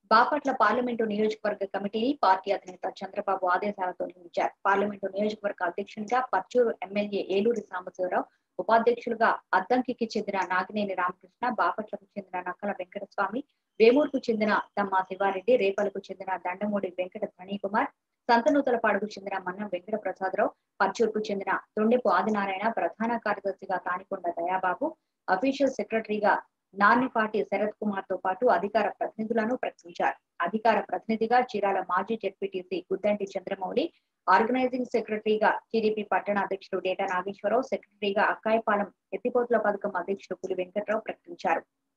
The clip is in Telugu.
బాపట్ల పార్లమెంటు నియోజకవర్గ కమిటీని పార్టీ అధినేత చంద్రబాబు ఆదేశాలతో నియమించారు పార్లమెంటు నియోజకవర్గ అధ్యక్షునిగా పర్చూరు ఎమ్మెల్యే ఏలూరి సాంబశివరావు ఉపాధ్యక్షులుగా అద్దంకికి చెందిన నాగినేని రామకృష్ణ బాపట్లకు చెందిన నక్కల వెంకటస్వామి వేమూరుకు చెందిన దమ్మా శివారెడ్డి రేపలకు చెందిన దండమూడి వెంకట ధనీకుమార్ సంతనూతలపాడుకు చెందిన మన్నం వెంకట ప్రసాదరావు పర్చూరుకు చెందిన తొండెపు ఆదినారాయణ ప్రధాన కార్యదర్శిగా తానికొండ దయాబాబు అఫీషియల్ సెక్రటరీగా నాన్నపాటి శరత్ కుమార్ తో పాటు అధికార ప్రతినిధులను ప్రకటించారు అధికార ప్రతినిధిగా చీరాల మాజీ జెడ్పీటీసీ గుద్దంటి చంద్రమౌళి ఆర్గనైజింగ్ సెక్రటరీగా టీడీపీ పట్టణ అధ్యక్షుడు డేటా నాగేశ్వరరావు సెక్రటరీగా అక్కాయపాలెం ఎత్తిపోతుల పథకం అధ్యక్షుడు పులి వెంకట్రావు ప్రకటించారు